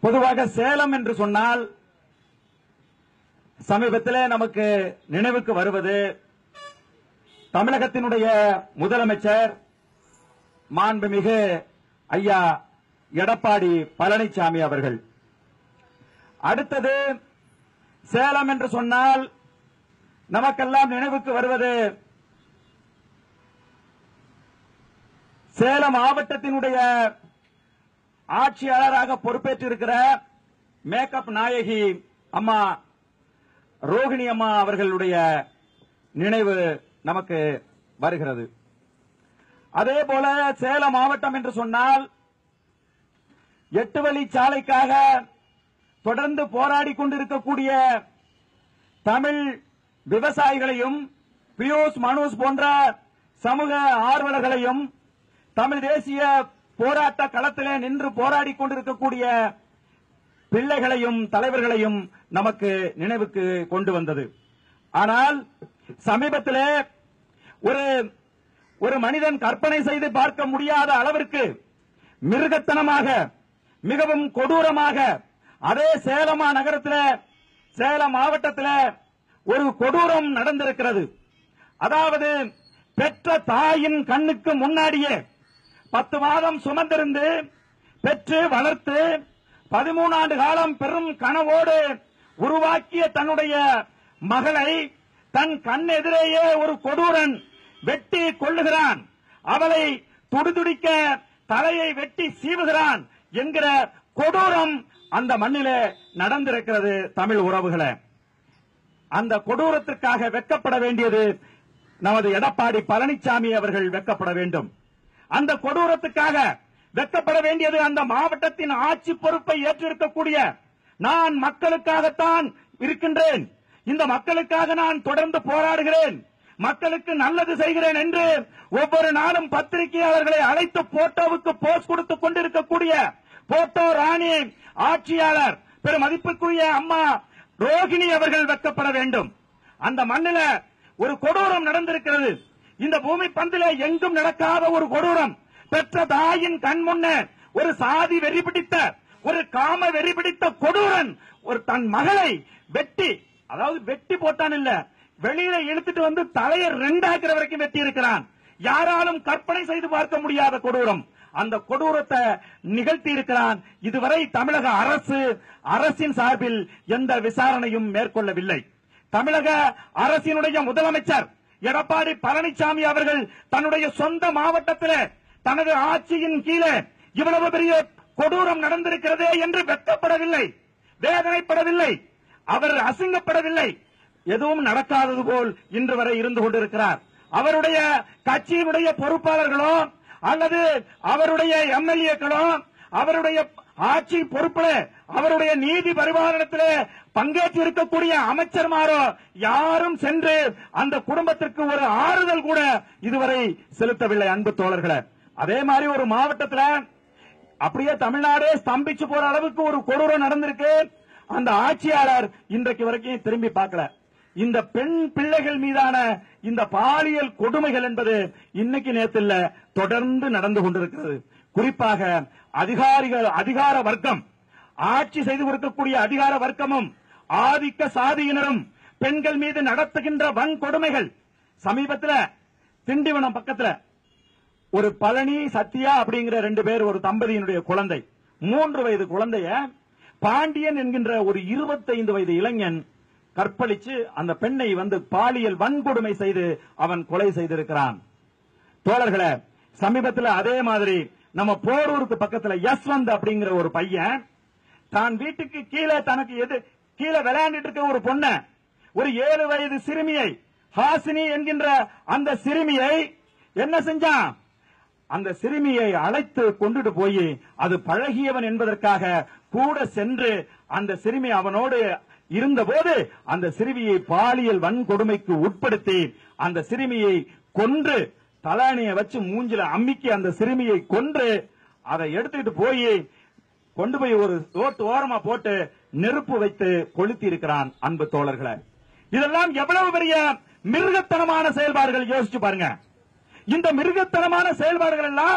பொதுவாக சேலம் என்று சொன்னால் சமீபத்திலே நமக்கு நினைவுக்கு வருவது தமிழகத்தினுடைய முதலமைச்சர் மாண்புமிகு ஐயா எடப்பாடி பழனிசாமி அவர்கள் அடுத்தது சேலம் என்று சொன்னால் நமக்கெல்லாம் நினைவுக்கு வருவது சேலம் மாவட்டத்தினுடைய ஆட்சியாளராக பொறுப்பேற்றிருக்கிற மேக்கப் நாயகி அம்மா ரோகிணி அம்மா அவர்களுடைய நினைவு நமக்கு வருகிறது அதே போல சேலம் மாவட்டம் என்று சொன்னால் எட்டு வழி சாலைக்காக தொடர்ந்து போராடி கொண்டிருக்கக்கூடிய தமிழ் விவசாயிகளையும் பியூஷ் மனோஜ் போன்ற சமூக ஆர்வலர்களையும் தமிழ் தேசிய போராட்ட களத்திலே நின்று போராடி கொண்டிருக்கக்கூடிய பிள்ளைகளையும் தலைவர்களையும் நமக்கு நினைவுக்கு கொண்டு வந்தது ஆனால் சமீபத்திலே ஒரு ஒரு மனிதன் கற்பனை செய்து பார்க்க முடியாத அளவிற்கு மிருகத்தனமாக மிகவும் கொடூரமாக அதே சேலமா நகரத்தில் சேலம் மாவட்டத்தில் ஒரு கொடூரம் நடந்திருக்கிறது அதாவது பெற்ற தாயின் கண்ணுக்கு முன்னாடியே பத்து மாதம் சுமந்திருந்து பெற்று வளர்த்து பதிமூணு ஆண்டு காலம் பெரும் கனவோடு உருவாக்கிய தன்னுடைய மகளை தன் கண் எதிரேயே ஒரு கொடூரன் வெட்டி கொள்ளுகிறான் அவளை துடிதுடிக்க தலையை வெட்டி சீவுகிறான் என்கிற கொடூரம் அந்த மண்ணிலே நடந்திருக்கிறது தமிழ் உறவுகளே அந்த கொடூரத்திற்காக வெட்கப்பட வேண்டியது நமது எடப்பாடி பழனிசாமி அவர்கள் வெட்கப்பட வேண்டும் அந்த கொடூரத்துக்காக வெட்கப்பட வேண்டியது அந்த மாவட்டத்தின் ஆட்சி பொறுப்பை ஏற்றிருக்கக்கூடிய நான் மக்களுக்காகத்தான் இருக்கின்றேன் இந்த மக்களுக்காக நான் தொடர்ந்து போராடுகிறேன் மக்களுக்கு நல்லது செய்கிறேன் என்று ஒவ்வொரு நாளும் பத்திரிகையாளர்களை அழைத்து போட்டோவுக்கு போஸ்ட் கொடுத்துக் கொண்டிருக்கக்கூடிய போட்டோ ராணி ஆட்சியாளர் பெரும் மதிப்புக்குரிய அம்மா ரோகிணி அவர்கள் வெட்கப்பட வேண்டும் அந்த மண்ணில ஒரு கொடூரம் நடந்திருக்கிறது இந்த பூமி பந்தில எங்கும் நடக்காத ஒரு கொடூரம் பெற்ற தாயின் கண் முன்ன ஒரு சாதி வெறி பிடித்த ஒரு காம வெறி பிடித்த கொடூரன் ஒரு தன் மகளை வெட்டி அதாவது வெட்டி போட்டான் இல்ல வெளியில இழுத்துட்டு வந்து தலையை ரெண்டாக்குற வரைக்கும் வெட்டி இருக்கிறான் யாராலும் கற்பனை செய்து பார்க்க முடியாத கொடூரம் அந்த கொடூரத்தை நிகழ்த்தி இருக்கிறான் இதுவரை தமிழக அரசு அரசின் சார்பில் எந்த விசாரணையும் மேற்கொள்ளவில்லை தமிழக அரசினுடைய முதலமைச்சர் எடப்பாடி பழனிசாமி அவர்கள் தன்னுடைய சொந்த மாவட்டத்தில் தனது ஆட்சியின் கீழே இவ்வளவு பெரிய கொடூரம் நடந்திருக்கிறதே என்று வெட்கப்படவில்லை வேதனைப்படவில்லை அவர் அசிங்கப்படவில்லை எதுவும் நடக்காதது போல் இன்று வரை இருந்து கொண்டிருக்கிறார் அவருடைய கட்சியினுடைய பொறுப்பாளர்களோ அல்லது அவருடைய எம்எல்ஏக்களோ அவருடைய ஆட்சி பொறுப்புல அவருடைய நீதி பரிபாலனத்திலே பங்கேற்று இருக்கக்கூடிய அமைச்சர்மாரோ யாரும் சென்று அந்த குடும்பத்திற்கு ஒரு ஆறுதல் கூட இதுவரை செலுத்தவில்லை அன்பு தோழர்களே அதே மாதிரி ஒரு மாவட்டத்தில் அப்படியே தமிழ்நாடே ஸ்தம்பிச்சு போற அளவுக்கு ஒரு கொடூரம் நடந்திருக்கு அந்த ஆட்சியாளர் இன்றைக்கு வரைக்கும் திரும்பி பார்க்கல இந்த பெண் பிள்ளைகள் மீதான இந்த பாலியல் கொடுமைகள் என்பது இன்னைக்கு நேரத்தில் தொடர்ந்து நடந்து கொண்டிருக்கிறது குறிப்பாக அதிகாரிகள் அதிகார வர்க்கம் ஆட்சி செய்து கொடுக்கக்கூடிய அதிகார வர்க்கமும் ஆதிக்க சாதியினரும் பெண்கள் மீது நடத்துகின்ற வன்கொடுமைகள் சமீபத்தில் திண்டிவனம் பக்கத்துல ஒரு பழனி சத்யா அப்படிங்கிற ரெண்டு பேர் ஒரு தம்பதியினுடைய குழந்தை மூன்று வயது குழந்தைய பாண்டியன் என்கின்ற ஒரு இருபத்தைந்து வயது இளைஞன் கற்பழிச்சு அந்த பெண்ணை வந்து பாலியல் வன்கொடுமை செய்து அவன் கொலை செய்திருக்கிறான் தோழர்களே சமீபத்தில் அதே மாதிரி நம்ம போரூருக்கு பக்கத்துல யஸ்வந்த் அப்படிங்கிற ஒரு பையன் தான் வீட்டுக்கு கீழே தனக்கு எது கீழே விளையாண்டுட்டு இருக்க ஒரு பொண்ண ஒரு ஏழு வயது சிறுமியை ஹாசினி என்கின்ற அந்த சிறுமியை என்ன செஞ்சான் அந்த சிறுமியை அழைத்து கொண்டுட்டு போய் அது பழகியவன் என்பதற்காக கூட சென்று அந்த சிறுமி அவனோடு இருந்தபோது அந்த சிறுமியை பாலியல் வன்கொடுமைக்கு உட்படுத்தி அந்த சிறுமியை கொன்று தலானியை வச்சு மூஞ்சில அம்மிக்கி அந்த சிறுமியை கொன்று அதை எடுத்துக்கிட்டு போய் கொண்டு போய் ஒரு ரோட்டு ஓரமா போட்டு நெருப்பு வைத்து கொளுத்தி இருக்கிறான் அன்பு தோழர்களை இதெல்லாம் எவ்வளவு பெரிய மிருகத்தனமான செயல்பாடுகள் யோசிச்சு பாருங்க இந்த மிருகத்தனமான செயல்பாடுகள் எல்லாம்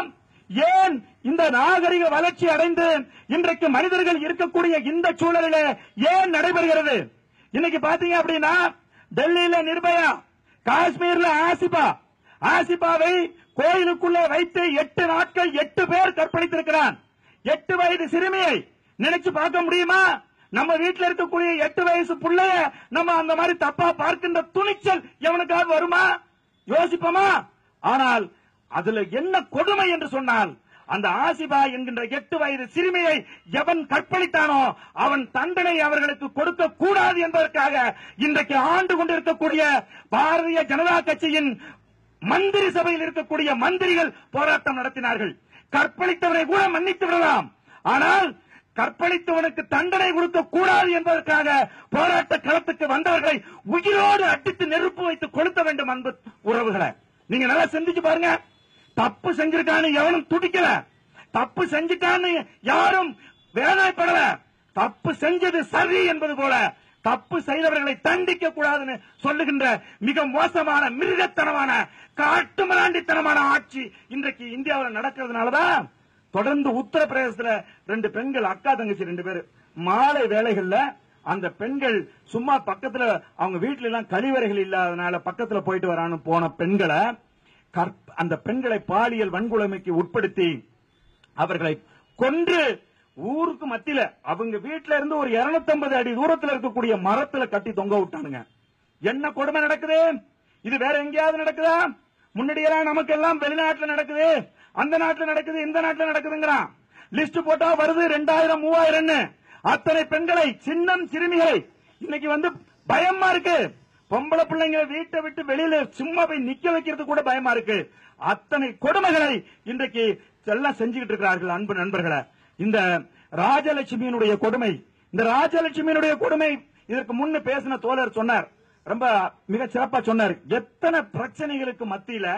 ஏன் இந்த நாகரிக வளர்ச்சி அடைந்து இன்றைக்கு மனிதர்கள் இருக்கக்கூடிய இந்த சூழலில் ஏன் நடைபெறுகிறது இன்னைக்கு பாத்தீங்க அப்படின்னா டெல்லியில நிர்பயா காஷ்மீர்ல ஆசிபா ஆசிபாவை கோயிலுக்குள்ளே வைத்து எட்டு நாட்கள் எட்டு பேர் கற்பழித்திருக்கிறான் எட்டு வயது சிறுமியை நினைச்சு பார்க்க முடியுமா நம்ம வீட்டுல இருக்கக்கூடிய எட்டு வயசு பிள்ளைய நம்ம அந்த மாதிரி தப்பா பார்க்கின்ற துணிச்சல் எவனுக்காவது வருமா யோசிப்போமா ஆனால் அதுல என்ன கொடுமை என்று சொன்னால் அந்த ஆசிபா என்கின்ற எட்டு வயது சிறுமியை எவன் கற்பழித்தானோ அவன் தண்டனை அவர்களுக்கு கொடுக்க கூடாது என்பதற்காக இன்றைக்கு ஆண்டு கொண்டிருக்கக்கூடிய பாரதிய ஜனதா கட்சியின் மந்திரி சபையில் இருக்கக்கூடிய மந்திரிகள் போராட்டம் நடத்தினார்கள் கற்பழித்தவரை கூட மன்னித்து விடலாம் ஆனால் கற்பழித்தவனுக்கு தண்டனை கொடுக்க கூடாது என்பதற்காக போராட்ட களத்துக்கு வந்தவர்களை உயிரோடு அடித்து நெருப்பு வைத்து கொளுத்த வேண்டும் அன்பு உறவுகளை நீங்க நல்லா சிந்திச்சு பாருங்க தப்பு செஞ்சிருக்கான்னு எவனும் துடிக்கல தப்பு செஞ்சுட்டான்னு யாரும் வேதனைப்படல தப்பு செஞ்சது சரி என்பது போல தப்பு செய்தவர்களை தண்டிக்க கூடாதுன்னு சொல்லுகின்ற மிக மோசமான மிருகத்தனமான காட்டுமிராண்டித்தனமான ஆட்சி இன்றைக்கு இந்தியாவில் நடக்கிறதுனாலதான் தொடர்ந்து உத்தரப்பிரதேசத்துல ரெண்டு பெண்கள் அக்கா தங்கச்சி ரெண்டு பேரு மாலை வேலைகள்ல அந்த பெண்கள் சும்மா பக்கத்துல அவங்க வீட்டுல எல்லாம் கழிவறைகள் இல்லாதனால பக்கத்துல போயிட்டு வரான்னு போன பெண்களை கற்ப- அந்த பெண்களை பாலியல் வன்கொடுமைக்கு உட்படுத்தி அவர்களை கொன்று ஊருக்கு மத்தியில அவங்க வீட்டுல இருந்து ஒரு 250 அடி தூரத்துல இருக்கக்கூடிய மரத்துல கட்டி தொங்க விட்டானுங்க என்ன கொடுமை நடக்குது இது வேற எங்கேயாவது நடக்குதா முன்னாடியெல்லாம் நமக்கு எல்லாம் வெளிநாட்டுல நடக்குது அந்த நாட்டுல நடக்குது இந்த நாட்டுல நடக்குதுங்கிறான் லிஸ்ட் போட்டா வருது ரெண்டாயிரம் மூவாயிரம் அத்தனை பெண்களை சின்னம் சிறுமிகளை இன்னைக்கு வந்து பயமா இருக்கு பொம்பளை பிள்ளைங்க வீட்டை விட்டு வெளியில சும்மா போய் நிக்க வைக்கிறது கூட பயமா இருக்கு அத்தனை கொடுமைகளை இன்றைக்கு எல்லாம் செஞ்சுக்கிட்டு இருக்கிறார்கள் அன்பு நண்பர்களை இந்த ராஜலட்சுமியினுடைய கொடுமை இந்த ராஜலட்சுமியினுடைய கொடுமை இதற்கு முன்ன பேசின தோழர் சொன்னார் ரொம்ப மிக சிறப்பா சொன்னார் எத்தனை பிரச்சனைகளுக்கு மத்தியில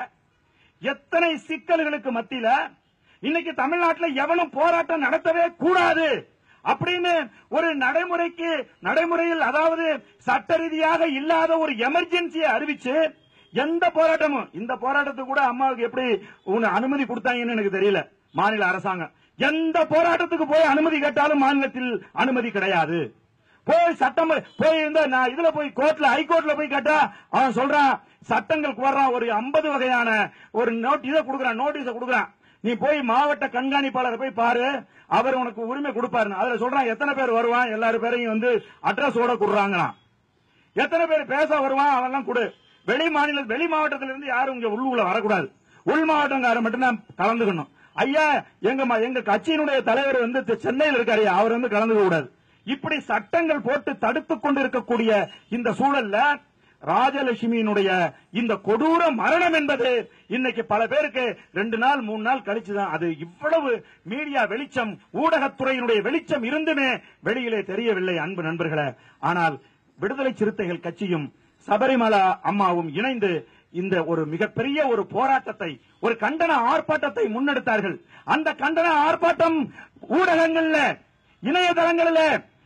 எத்தனை சிக்கல்களுக்கு மத்தியில இன்னைக்கு தமிழ்நாட்டுல எவனும் போராட்டம் நடத்தவே கூடாது அப்படின்னு ஒரு நடைமுறைக்கு நடைமுறையில் அதாவது சட்ட ரீதியாக இல்லாத ஒரு எமர்ஜென்சியை அறிவிச்சு எந்த போராட்டமும் இந்த போராட்டத்துக்கு கூட அம்மாவுக்கு எப்படி உன்னை அனுமதி கொடுத்தாங்கன்னு எனக்கு தெரியல மாநில அரசாங்கம் எந்த போராட்டத்துக்கு போய் அனுமதி கேட்டாலும் மாநிலத்தில் அனுமதி கிடையாது போய் சட்டம் போய் இந்த நான் இதுல போய் கோர்ட்ல ஹைகோர்ட்ல போய் கேட்டா அவன் சொல்றான் சட்டங்கள் வர்றான் ஒரு 50 வகையான ஒரு நோட் இதை கொடுக்குறான் நோட்டீஸ கொடுக்குறான் நீ போய் மாவட்ட கண்காணிப்பாளரை போய் பாரு அவர் உனக்கு உரிமை கொடுப்பாரு அதுல சொல்றான் எத்தனை பேர் வருவான் எல்லாரும் பேரையும் வந்து அட்ரஸோட கொடுறாங்களாம் எத்தனை பேர் பேச வருவான் அவெல்லாம் கொடு வெளி மாநில வெளி மாவட்டத்தில இருந்து யாரும் இங்க உள்ளுக்குள்ள வரக்கூடாது உள் மாவட்டங்காரர் மட்டும்தான் கலந்துக்கணும் ஐயா எங்க ம- எங்க கட்சியினுடைய தலைவர் வந்து தெ- சென்னையில் இருக்காரு அவர் வந்து கலந்துக்க கூடாது இப்படி சட்டங்கள் போட்டு தடுத்துக் கொண்டிருக்கக்கூடிய இந்த சூழல்ல ராஜலட்சுமியினுடைய இந்த கொடூர மரணம் என்பது இன்னைக்கு பல பேருக்கு ரெண்டு நாள் மூணு நாள் கழிச்சுதான் அது இவ்வளவு மீடியா வெளிச்சம் ஊடகத்துறையினுடைய வெளிச்சம் இருந்துமே வெளியிலே தெரியவில்லை அன்பு நண்பர்களே ஆனால் விடுதலை சிறுத்தைகள் கட்சியும் சபரிமலா அம்மாவும் இணைந்து இந்த ஒரு மிகப்பெரிய ஒரு போராட்டத்தை ஒரு கண்டன ஆர்ப்பாட்டத்தை முன்னெடுத்தார்கள் அந்த கண்டன ஆர்ப்பாட்டம் ஊடகங்கள்ல இணையதளங்கள்ல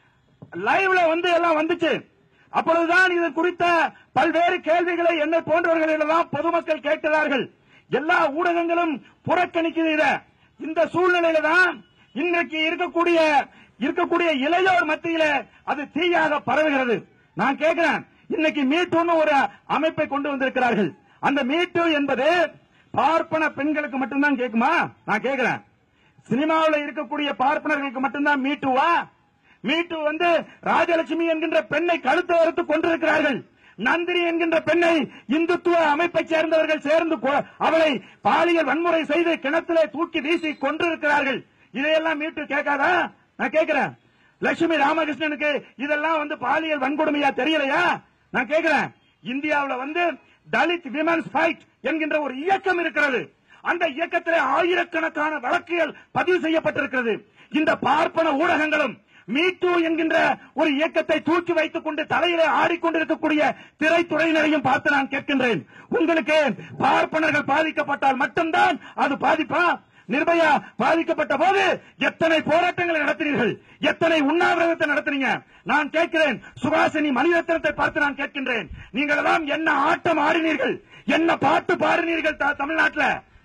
லைவ்ல வந்து எல்லாம் வந்துச்சு அப்பொழுதுதான் இது குறித்த பல்வேறு கேள்விகளை என்னை போன்றவர்களிடம் பொதுமக்கள் கேட்கிறார்கள் எல்லா ஊடகங்களும் புறக்கணிக்குது இத இந்த சூழ்நிலையில தான் இன்றைக்கு இருக்கக்கூடிய இருக்கக்கூடிய இளையோர் மத்தியில அது தீயாக பரவுகிறது நான் கேட்கிறேன் இன்னைக்கு மீட்டுன்னு ஒரு அமைப்பை கொண்டு வந்திருக்கிறார்கள் அந்த மீட்டு என்பது பார்ப்பன பெண்களுக்கு மட்டும்தான் கேட்குமா நான் கேட்கிறேன் சினிமாவில் இருக்கக்கூடிய பார்ப்பனர்களுக்கு மட்டும்தான் மீட்டுவா மீட்டு வந்து ராஜலட்சுமி என்கின்ற பெண்ணை கழுத்து அறுத்து கொண்டிருக்கிறார்கள் நந்தினி என்கின்ற பெண்ணை இந்துத்துவ அமைப்பை சேர்ந்தவர்கள் சேர்ந்து கொ- அவளை பாலியல் வன்முறை செய்து கிணத்திலே தூக்கி வீசி கொண்டிருக்கிறார்கள் இதையெல்லாம் மீட்டு கேட்காதா நான் கேட்கிறேன் லட்சுமி ராமகிருஷ்ணனுக்கு இதெல்லாம் வந்து பாலியல் வன்கொடுமையா தெரியலையா நான் கேட்கிறேன் இந்தியாவுல வந்து தலித் விமன்ஸ் ஃபைட் என்கின்ற ஒரு இயக்கம் இருக்கிறது அந்த இயக்கத்திலே ஆயிரக்கணக்கான வழக்குகள் பதிவு செய்யப்பட்டிருக்கிறது இந்த பார்ப்பன ஊடகங்களும் மீட்டு என்கின்ற ஒரு இயக்கத்தை தூக்கி வைத்துக் கொண்டு தலையிலே ஆடிக்கொண்டிருக்கக்கூடிய திரைத்துறையினரையும் பார்த்து நான் கேட்கின்றேன் உங்களுக்கு பார்ப்பனர்கள் பாதிக்கப்பட்டால் மட்டும்தான் அது பாதிப்பா நிர்பயா பாதிக்கப்பட்ட போது எத்தனை போராட்டங்களை நடத்தினீர்கள் எத்தனை உண்ணாவிரதத்தை நடத்தினீங்க நான் கேட்கிறேன் சுபாசினி மணிரத்னத்தை பார்த்து நான் கேட்கின்றேன் நீங்கள் எல்லாம் என்ன ஆட்டம் ஆடினீர்கள் என்ன பாட்டு பாடினீர்கள் த- தமிழ்நாட்டுல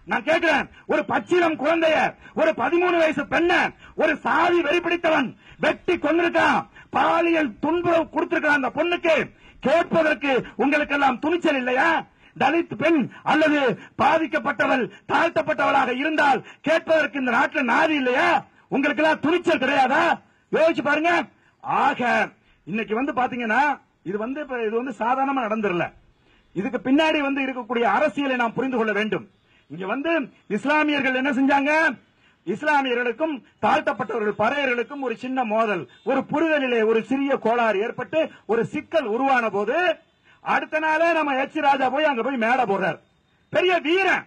நான் கேட்கிறேன் ஒரு பச்சிலம் குழந்தைய ஒரு பதிமூணு வயசு பெண்ண ஒரு சாதி வெறி பிடித்தவன் வெட்டி கொண்டிருக்கான் பாலியல் துன்புறவு கொடுத்திருக்கான் அந்த பொண்ணுக்கு கேட்பதற்கு உங்களுக்கெல்லாம் துணிச்சல் இல்லையா தலித் பெண் அல்லது பாதிக்கப்பட்டவள் தாழ்த்தப்பட்டவளாக இருந்தால் கேட்பதற்கு இந்த நாட்டில் நாதி இல்லையா உங்களுக்கு எல்லாம் துணிச்சல் கிடையாதா யோசிச்சு பாருங்க ஆக இன்னைக்கு வந்து பாத்தீங்கன்னா இது வந்து இப்ப இது வந்து சாதாரணமா நடந்துடல இதுக்கு பின்னாடி வந்து இருக்கக்கூடிய அரசியலை நாம் புரிந்து கொள்ள வேண்டும் இங்க வந்து இஸ்லாமியர்கள் என்ன செஞ்சாங்க இஸ்லாமியர்களுக்கும் தாழ்த்தப்பட்டவர்கள் பறையர்களுக்கும் ஒரு சின்ன மோதல் ஒரு புரிதலிலே ஒரு சிறிய கோளாறு ஏற்பட்டு ஒரு சிக்கல் உருவான போது அடுத்த நாளே நம்ம எச் ராஜா போய் அங்க போய் மேடை போடுறார் பெரிய வீரன்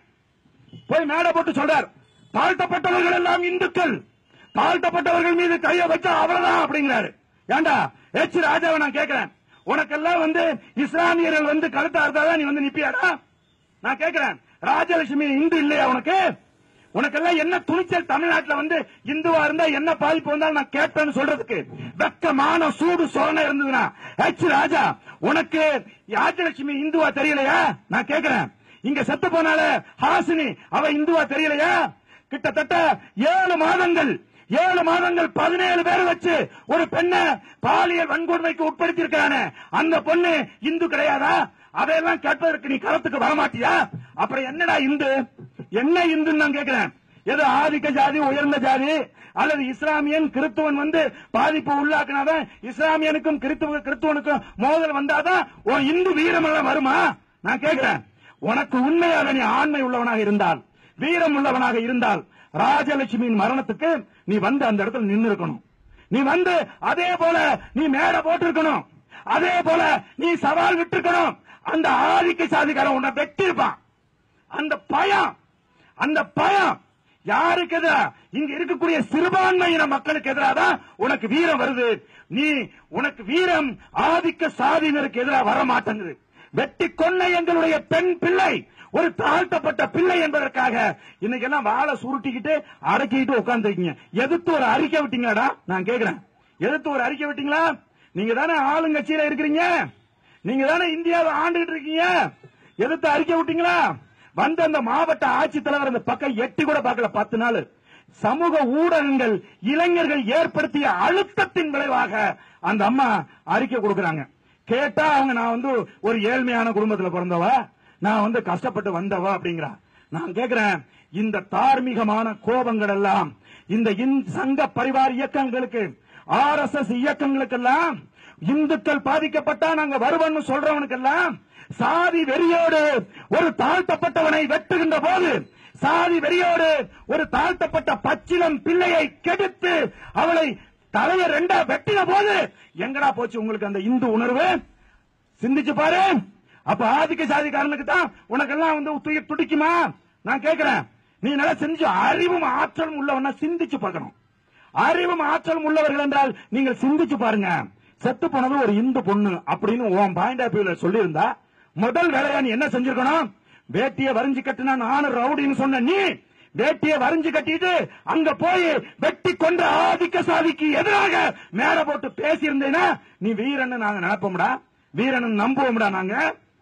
போய் மேடை போட்டு சொல்றார் தாழ்த்தப்பட்டவர்கள் எல்லாம் இந்துக்கள் தாழ்த்தப்பட்டவர்கள் மீது கைய வச்சா அவ்வளவுதான் அப்படிங்கிறாரு ஏண்டா எச் ராஜாவை நான் கேட்கிறேன் உனக்கெல்லாம் வந்து இஸ்லாமியர்கள் வந்து கழுத்தா இருந்தாதான் நீ வந்து நிப்பியாடா நான் கேட்கிறேன் ராஜலட்சுமி இந்து இல்லையா உனக்கு உனக்கெல்லாம் என்ன துணிச்சல் தமிழ்நாட்டுல வந்து இந்துவா இருந்தா என்ன பாதிப்பு வந்தாலும் நான் கேட்பேன்னு சொல்றதுக்கு வெக்கமான சூடு சோழனை இருந்ததுன்னா எச் ராஜா உனக்கு ராஜலட்சுமி இந்துவா தெரியலையா நான் கேட்கிறேன் இங்க செத்து போனால ஹாசினி அவ இந்துவா தெரியலையா கிட்டத்தட்ட ஏழு மாதங்கள் ஏழு மாதங்கள் பதினேழு பேர் வச்சு ஒரு பெண்ணை பாலியல் வன்கொடுமைக்கு உட்படுத்தி இருக்கானே அந்த பொண்ணு இந்து கிடையாதா அதையெல்லாம் கேட்பதற்கு நீ களத்துக்கு வரமாட்டியா அப்புறம் என்னடா இந்து என்ன இந்துன்னு நான் கேட்கிறேன் ஏதோ ஆதிக்க ஜாதி உயர்ந்த ஜாதி அல்லது இஸ்லாமியன் கிறிஸ்துவன் வந்து பாதிப்பு உள்ளாக்குனாதான் இஸ்லாமியனுக்கும் கிறிஸ்துவ கிறிஸ்துவனுக்கும் மோதல் வந்தாதான் ஒரு இந்து வீரம் எல்லாம் வருமா நான் கேட்கிறேன் உனக்கு உண்மையாக நீ ஆண்மை உள்ளவனாக இருந்தால் வீரம் உள்ளவனாக இருந்தால் ராஜலட்சுமியின் மரணத்துக்கு நீ வந்து அந்த இடத்துல நின்று இருக்கணும் நீ வந்து அதே போல நீ மேடை போட்டிருக்கணும் அதே போல நீ சவால் விட்டுருக்கணும் அந்த ஆதிக்க சாதிக்காரன் உன்னை வெட்டி இருப்பான் அந்த பயம் அந்த பயம் யாருக்கு எதிரா இங்க இருக்கக்கூடிய சிறுபான்மையின மக்களுக்கு எதிராக தான் உனக்கு வீரம் வருது நீ உனக்கு வீரம் ஆதிக்க சாதியினருக்கு எதிராக வர மாட்டேங்குது வெட்டி கொன்ன எங்களுடைய பெண் பிள்ளை ஒரு தாழ்த்தப்பட்ட பிள்ளை என்பதற்காக இன்னைக்கு எல்லாம் வாழை சுருட்டிக்கிட்டு அடக்கிட்டு உட்கார்ந்துருக்கீங்க எதிர்த்து ஒரு அறிக்கை விட்டீங்களாடா நான் கேக்குறேன் எதிர்த்து ஒரு அறிக்கை விட்டீங்களா நீங்க தானே ஆளுங்கட்சியில இருக்கிறீங்க நீங்க தானே இந்தியாவை ஆண்டுகிட்டு இருக்கீங்க எதிர்த்து அறிக்கை விட்டீங்களா வந்த அந்த மாவட்ட ஆட்சித்தலைவர் அந்த பக்கம் எட்டி கூட பார்க்கல பத்து நாள் சமூக ஊடகங்கள் இளைஞர்கள் ஏற்படுத்திய அழுத்தத்தின் விளைவாக அந்த அம்மா அறிக்கை கொடுக்கறாங்க கேட்டா அவங்க நான் வந்து ஒரு ஏழ்மையான குடும்பத்துல பிறந்தவ நான் வந்து கஷ்டப்பட்டு வந்தவ அப்படிங்கிறா நான் கேக்குறேன் இந்த தார்மீகமான கோபங்கள் எல்லாம் இந்த இந்- சங்க பரிவார இயக்கங்களுக்கு ஆர் எஸ் எஸ் இயக்கங்களுக்கெல்லாம் இந்துக்கள் பாதிக்கப்பட்டா நாங்க வருவோம்னு சொல்றவனுக்கெல்லாம் சாதி வெறியோடு ஒரு தாழ்த்தப்பட்டவனை வெட்டுகின்ற போது சாதி வெறியோடு ஒரு தாழ்த்தப்பட்ட பச்சிலம் பிள்ளையை கெடுத்து அவளை தலைய ரெண்டா வெட்டின போது எங்கடா போச்சு உங்களுக்கு அந்த இந்து உணர்வு சிந்திச்சு பாரு அப்ப ஆதிக்க சாதிக்காரனுக்கு தான் உனக்கெல்லாம் வந்து துயிர் துடிக்குமா நான் கேக்குறேன் நீ நல்லா செஞ்சு அறிவும் ஆற்றலும் உள்ளவனா சிந்திச்சு பார்க்கணும் அறிவும் ஆற்றலும் உள்ளவர்கள் என்றால் நீங்கள் சிந்திச்சு பாருங்க செத்து போனது ஒரு இந்து பொண்ணு அப்படின்னு உன் பாயிண்ட் ஆஃப் வியூல சொல்லியிருந்தா முதல் வேலையா நீ என்ன செஞ்சிருக்கணும் வேட்டிய வரிஞ்சு கட்டினா நானும் ரவுடின்னு சொன்ன நீ வேட்டிய வரிஞ்சு கட்டிட்டு அங்க போய் வெட்டி கொண்ட ஆதிக்க சாதிக்கு எதிராக மேல போட்டு பேசி இருந்தேன்னா நீ வீரன்னு நாங்க நினைப்போம்டா வீரன் நம்புவோம்டா நாங்க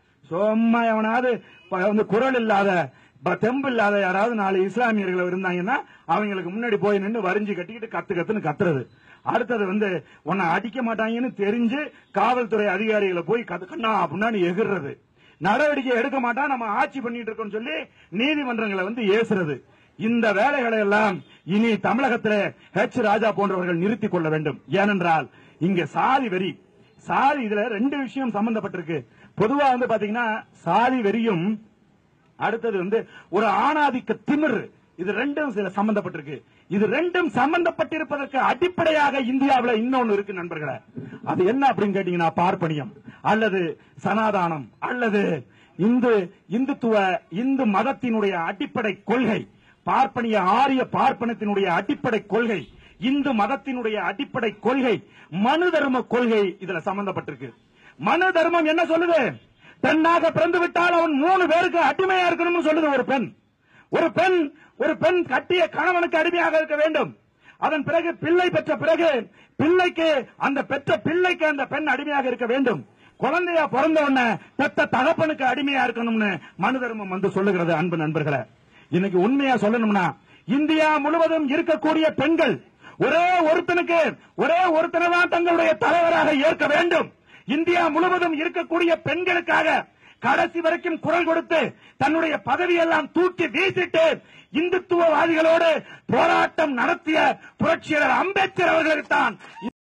சும்மா எவனாவது ப- வந்து குரல் இல்லாத ப- தெம்பு இல்லாத யாராவது நாலு இஸ்லாமியர்கள் இருந்தாங்கன்னா அவங்களுக்கு முன்னாடி போய் நின்று வரிஞ்சு கட்டிக்கிட்டு கத்து கத்துன்னு கத்துறது அடுத்தது வந்து உன்னை அடிக்க மாட்டாங்கன்னு தெரிஞ்சு காவல்துறை அதிகாரிகளை போய் கத்து கண்ணா அப்படின்னா நீ எகிர்றது நடவடிக்கை எடுக்க மாட்டான் நம்ம ஆட்சி பண்ணிட்டு இருக்கோம்னு சொல்லி நீதிமன்றங்களை வந்து ஏசுறது இந்த வேலைகளை எல்லாம் இனி தமிழகத்திலே ஹெச் ராஜா போன்றவர்கள் நிறுத்திக் கொள்ள வேண்டும் ஏனென்றால் இங்க சாதி வெறி சாதி இதுல ரெண்டு விஷயம் சம்பந்தப்பட்டிருக்கு பொதுவா வந்து பாத்தீங்கன்னா சாதி வெறியும் அடுத்தது வந்து ஒரு ஆணாதிக்க திமிர் இது ரெண்டும் சில சம்பந்தப்பட்டிருக்கு இது ரெண்டும் சம்பந்தப்பட்டிருப்பதற்கு அடிப்படையாக இந்தியாவுல இன்னொன்னு இருக்கு நண்பர்களே அது என்ன அப்படின்னு கேட்டீங்கன்னா பார்ப்பனியம் அல்லது சனாதானம் அல்லது இந்து இந்துத்துவ இந்து மதத்தினுடைய அடிப்படை கொள்கை பார்ப்பனிய ஆரிய பார்ப்பனத்தினுடைய அடிப்படை கொள்கை இந்து மதத்தினுடைய அடிப்படை கொள்கை மனு தர்ம கொள்கை இதுல சம்பந்தப்பட்டிருக்கு மனு தர்மம் என்ன சொல்லுது பெண்ணாக பிறந்து விட்டால் அவன் மூணு பேருக்கு அடிமையா இருக்கணும்னு சொல்லுது ஒரு பெண் ஒரு பெண் ஒரு பெண் கட்டிய கணவனுக்கு அடிமையாக இருக்க வேண்டும் அதன் பிறகு பிள்ளை பெற்ற பிறகு பிள்ளைக்கு அந்த பெற்ற பிள்ளைக்கு அந்த பெண் அடிமையாக இருக்க வேண்டும் குழந்தையா பிறந்த உடனே பெற்ற தகப்பனுக்கு அடிமையா இருக்கணும்னு மனு தர்மம் வந்து சொல்லுகிறது அன்பு நண்பர்களே இன்னைக்கு உண்மையா சொல்லணும்னா இந்தியா முழுவதும் இருக்கக்கூடிய பெண்கள் ஒரே ஒருத்தனுக்கு ஒரே ஒருத்தனை தான் தங்களுடைய தலைவராக ஏற்க வேண்டும் இந்தியா முழுவதும் இருக்கக்கூடிய பெண்களுக்காக கடைசி வரைக்கும் குரல் கொடுத்து தன்னுடைய பதவியெல்லாம் தூக்கி வீசிட்டு இந்துத்துவவாதிகளோடு போராட்டம் நடத்திய புரட்சியாளர் அம்பேத்கர் அவர்களுக்கு தான்